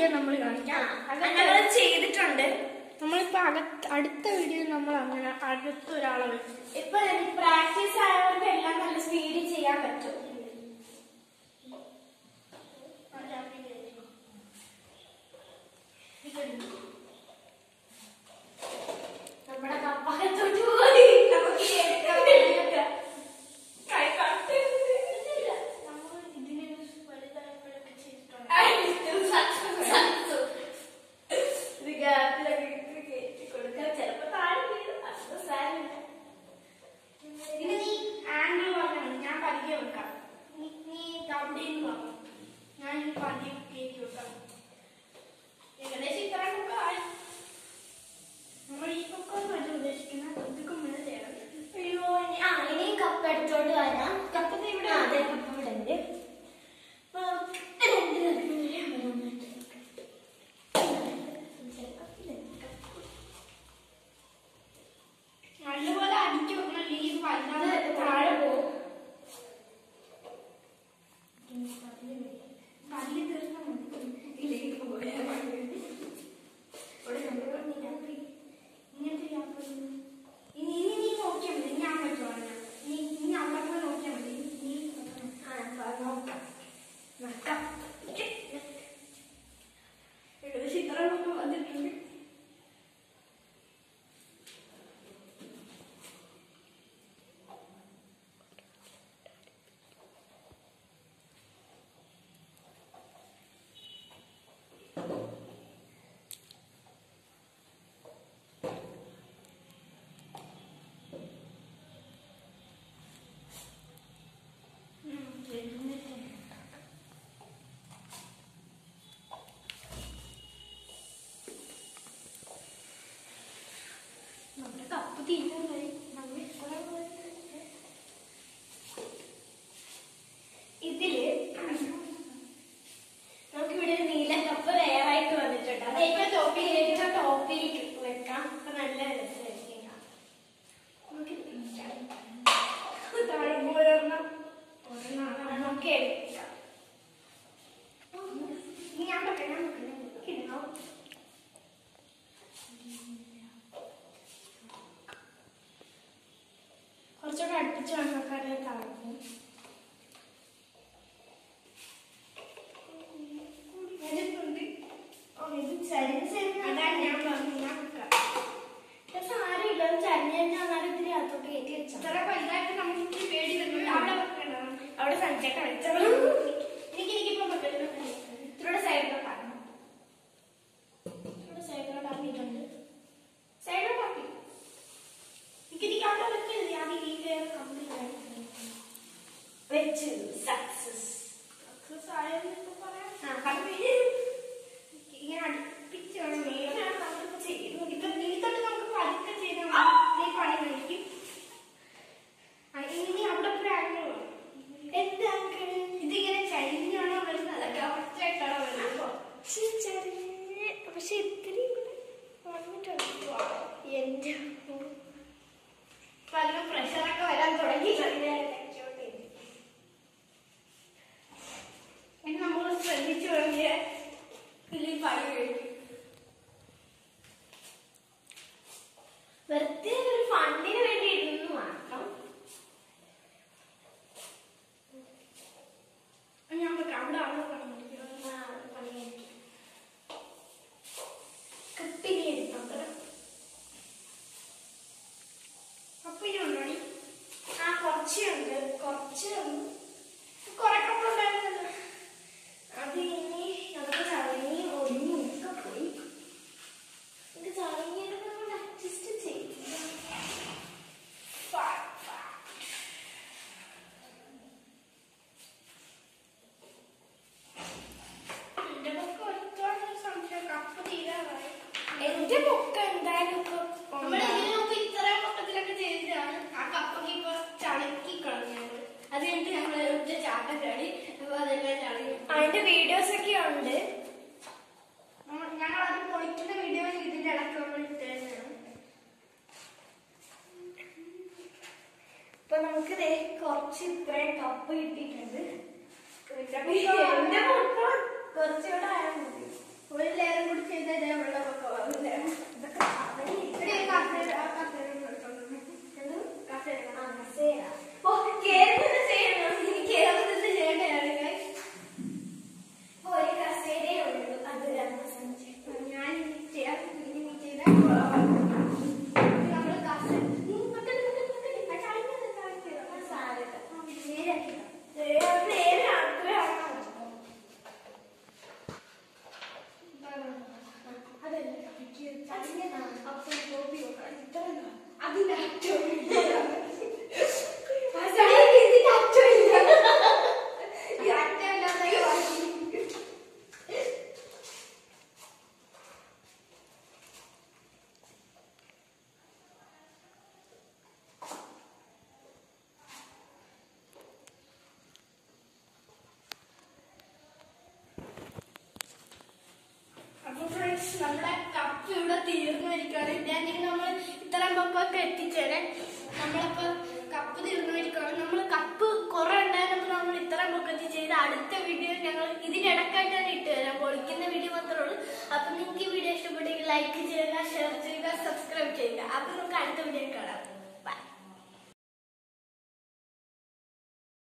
Video നമ്മൾ കാണിക്കാം ഞങ്ങൾ ചെയ്തിട്ടുണ്ട് നമ്മളിപ്പോ അകത്ത് അടുത്ത വീഡിയോയിൽ നമ്മൾ അങ്ങനെ അടുത്ത ഒരാളെ വെച്ച് ഇപ്പൊ പ്രാക്ടീസ് ആയവർക്ക് എല്ലാം നല്ല സ്പീഡിൽ ചെയ്യാൻ പറ്റും നമ്മുടെ കപ്പകത്തോട്ട് പോയി നമുക്ക് ഇനി എടുക്കാൻ പറ്റില്ല. കൈ കട്ടുന്നില്ല. നമ്മൾ ഇതിന് വലുതായപ്പോഴൊക്കെ ചെയ്തിട്ടുണ്ട് അയ്യോ, സത്യം, സത്യം. ഇത് ഗ്യാപ്പിലൊക്കെ ഇട്ട് കയറ്റി കൊടുക്കാം. ചിലപ്പോ താഴെ വീഴും. അതൊന്നും സാരമില്ല. ഇത് നീ ആംഗിൾ പറഞ്ഞാണ് ഞാൻ പതിയെ വെക്കാം നീ നീ അവിടെ നിന്ന് പറഞ്ഞു ഞാൻ ഈ പതിയെ കയറ്റി വെക്കാം ഏകദേശം ഇത്രയൊക്കെ ആയി നമ്മൾ ഈ പൊക്കം വരെ ഉദ്ദേശിക്കുന്ന ഇതൊക്കെ മുന്നേ ചെയ്യണം അയ്യോ, ഇനി- ആ, ഇനി കപ്പ് എടുത്തോണ്ട് വരാം. കപ്പ് ഇവിടെ ആ, അതെ, കപ്പ് ഇവിടെ ഉണ്ട്. അപ്പൊ രണ്ട് കപ്പ് കൂടി അവിടെ വന്നിട്ട്. നല്ലപോലെ അടിച്ചു വെക്കണം അല്ലെങ്കിൽ ഇത് വലുതാതെ ഇത് താഴെ പോകും. പല്ല് തീർന്നാൽ മതി ഇല്ലെങ്കിൽ പോയാൽ മതി. ഇവിടെ നമ്മൾ പറഞ്ഞില്ല. ഇങ്ങനത്തെ ഗ്യാപ്പ് ഇനി ഇനി നീ നോക്കിയാൽ മതി ഞാൻ പറ്റുമോ നീ നീ അവിടെ പോയി നോക്കിയാൽ മതി നീ നോക്കണം. ആ, അപ്പൊ നോക്കാം. നോക്കാം. ഏകദേശം ഇത്രയൊക്കെ വന്നിട്ടുണ്ട് നമ്മുടെ കപ്പ് തീരുന്നതായി നമ്മൾ ഇത്ര ഇതില് നമുക്കിവിടെ ഒരു നീല കപ്പ് ലെയറായിട്ട് വന്നിട്ടുണ്ട് അത് ഏറ്റവും ടോപ്പിൽ ഏറ്റവും ടോപ്പിൽ വെക്കാം അപ്പൊ നല്ല രസമായിരിക്കും കാണാൻ. നമുക്ക് ഇത് പിടിക്കാം. താഴെ ഒരെണ്ണം ഒരെണ്ണം ആ, നമുക്ക് എടുക്കാം ഇനി ഞാൻ പറയാം ഞാൻ പറയാം കിടന്നോ കുറച്ചുകൂടെ അടുപ്പിച്ച് വന്നക്കാരെ താഴ്ന്നു ഇതിട്ടുണ്ട് ഓ ഇത് ചരിഞ്ഞ് ചരിഞ്ഞ് അതാണ് ഞാൻ പറഞ്ഞു ഞാൻ വെക്കാം. പക്ഷെ ആരുമില്ല അത് ചരിഞ്ഞു വന്നാലും ഇത്തിരി അകത്തോട്ട് കയറ്റി വെച്ചാൽ ഇത്ര വലുതായിട്ട് നമുക്ക് ഇത്തിരി പേടി തരുന്നുണ്ട് അവിടെ വെക്കണം അവിടെ സഞ്ചൊക്കെ വെച്ചോളൂ എനിക്ക് എനിക്കിപ്പോ വെക്കണം ഇത്രയുടെ സൈഡിലോട്ട് ആക്കണം ഇത്രയുടെ സൈഡിലോട്ട് ആക്കിയിട്ടുണ്ട് സൈഡിലോട്ട് ആക്കി എനിക്ക് എനിക്ക് അവിടെ വെക്കരുത് ഞാൻ ഈ ലെയർ കംപ്ലീറ്റ് ആയിട്ട് വെച്ചു സക്സസ് സക്സസ് ആയെന്ന് ഇപ്പൊ പറയാം ആ പറഞ്ഞു ഇങ്ങനെ അടുപ്പിച്ച് വേണം നീ ഇങ്ങനെയാണ് നമ്മളിപ്പോ ചെയ്യുന്നത് ഇപ്പൊ നീ തൊട്ട് നമുക്ക് പതുക്കെ ചെയ്താൽ നീ പണി കഴിക്കും ആ, ഇനി അവിടെ പോയി ആംഗിൾ വേണം എന്താ അങ്കിൾ ഇതിങ്ങനെ ചരിഞ്ഞാണോ വരുന്നത് അതൊക്കെ ഒറ്റയായിട്ടാണോ വരുന്നത് പക്ഷെ ചെറിയ പക്ഷെ ഇത്തിരി ഇവിടെ വന്നിട്ടുണ്ട് എന്റെ പല പ്രഷറൊക്കെ വരാൻ തുടങ്ങി ഇനി നമ്മൾ ശ്രദ്ധിച്ചു വേണമെങ്കിൽ ഇതിൽ പണി കഴിക്കും വെറുതെ ഒരു ഫണ്ടിന് വേണ്ടി ഇടുന്നു മാത്രം ഞാൻ വെക്കാം അവിടെ അവിടെ പറഞ്ഞിരിക്കുന്നത് ആ, പണിയായിരിക്കും. കപ്പിനി എടുക്കാം കേട്ടോ. അപ്പൊ ഇനി ഉണ്ടോടി ആ കുറച്ചുണ്ട് കുറച്ച് കുറെ കപ്പുണ്ടായിരുന്നല്ലോ അത് ഇനി നമുക്ക് ചടങ്ങി ഒഴിഞ്ഞു ഒക്കെ പോയി ഇത് ചടങ്ങിയൊക്കെ നമ്മൾ അഡ്ജസ്റ്റ് ചെയ്യും എന്റെ പക്കം ഒരുപാട് സംശയം കപ്പ് തീരാറായി എന്റെ പൊക്ക എന്തായാലും ഒക്കെ നമ്മൾ ഉണ്ടാവും. ഇതിനു മുമ്പ് ഇത്രയും പൊക്കത്തിലൊക്കെ ചെയ്തതാണ് ആ കപ്പൊക്കെ ഇപ്പൊ ചടക്കി കളഞ്ഞത് അത് കഴിഞ്ഞിട്ട് ഞങ്ങൾ ഒറ്റ ചാട്ടം ചാടി അപ്പൊ അതെല്ലാം ചടങ്ങി അതിന്റെ വീഡിയോസ് ഒക്കെ ഉണ്ട് ഞങ്ങൾ അത് പൊളിക്കുന്ന വീഡിയോ ഇതിന്റെ ഇടയ്ക്ക് നമ്മൾ ഇട്ടേന്നാണ് ഇപ്പൊ നമുക്ക് ദേ കുറച്ച് ഇത്രയും കപ്പ് കിട്ടിയിട്ടുണ്ട് എന്റെ എന്റെ പൊക്ക കുറച്ചുകൂടെ ആയാൽ മതി ഒരു അടുത്ത വീഡിയോ ഞങ്ങൾ ഇതിനിടക്കായിട്ടാണ് ഇട്ട് തരാം പൊളിക്കുന്ന വീഡിയോ മാത്രമേ ഉള്ളൂ അപ്പൊ നിങ്ങൾക്ക് ഈ വീഡിയോ ഇഷ്ടപ്പെട്ടെങ്കിൽ ലൈക്ക് ചെയ്യുക ഷെയർ ചെയ്യുക സബ്സ്ക്രൈബ് ചെയ്യുക അപ്പൊ നമുക്ക് അടുത്ത വീഡിയോ കാണാം